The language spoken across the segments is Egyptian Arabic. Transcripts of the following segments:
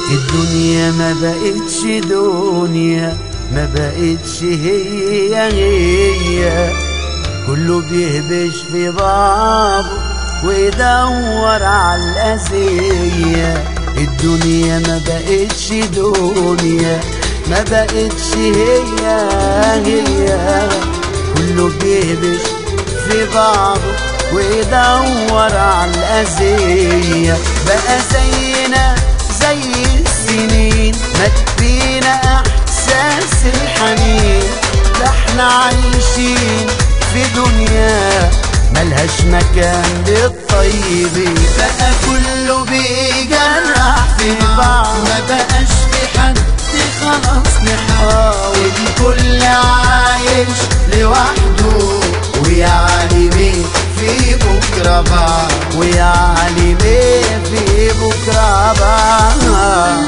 الدنيا ما بقتش دنيا ما بقتش هي هي كله بيهبش في بعضه ويدور على الأذية الدنيا ما بقتش دنيا ما بقتش هي هي كله بيهبش في بعضه ويدور على الأذية بقى زينا زي السنين ما تبينا احساس الحنين ده احنا عايشين في دنيا ملهاش مكان للطيبين بقى كله بيجرح في بعض ما بقاش في حد خلاص نحاول الكل عايش لوحده ويعني مين في بكره بعض ويعني مين في بكره بقى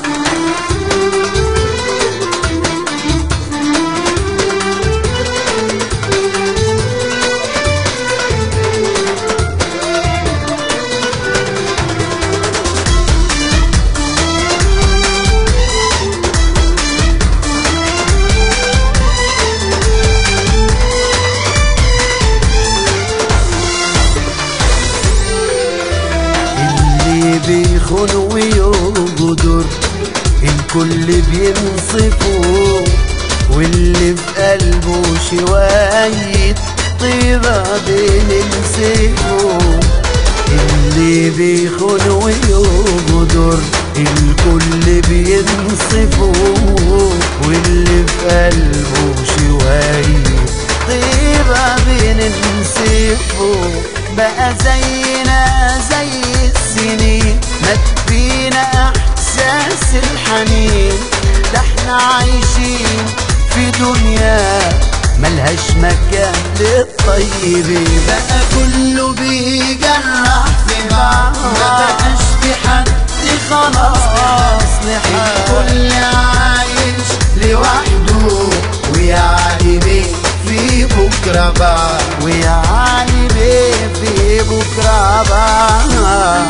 اللي بيخون ويغدر الكل بينصفه واللي في قلبه شوية طيبة بننسفه اللي بيخون ويغدر الكل بينصفه واللي في قلبه شوية طيبة بننسفه بقى زينا زي السنين ما تبينا احساس الحنين ده احنا عايشين في دنيا ملهاش مكان للطيبين بقى كله بيجرح في بعض ما بقاش في حد خلاص الكل عايش لوحده ويعني مين في بكره بعد ويعني مين في بكره بقى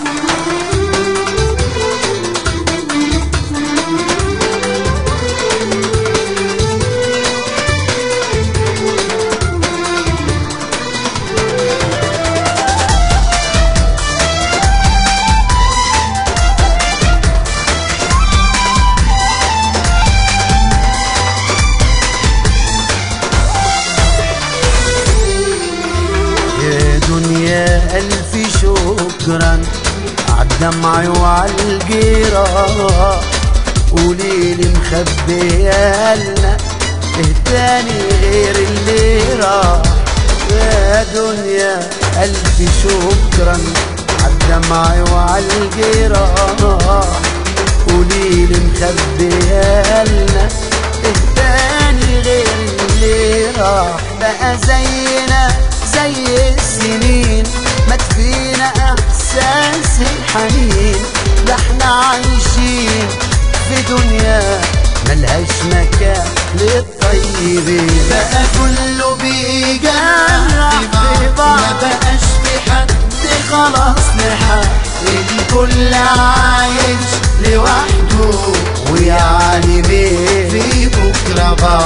يا دنيا ألف شكرا عالدمع وعالجيرة قوليلي مخبية لنا إيه تاني غير اللي راح يا دنيا ألف شكرا عالدمع وعالجيرة قوليلي مخبية لنا إيه تاني غير اللي راح بقى زينا زي السنين ما تفينا احساس الحنين ده احنا عايشين في دنيا ملهاش مكان للطيبين بقى كله بيجرح في بعض ما بقاش في حد خلاص نحق الكل عايش لوحده ويعني مين في بكره بعض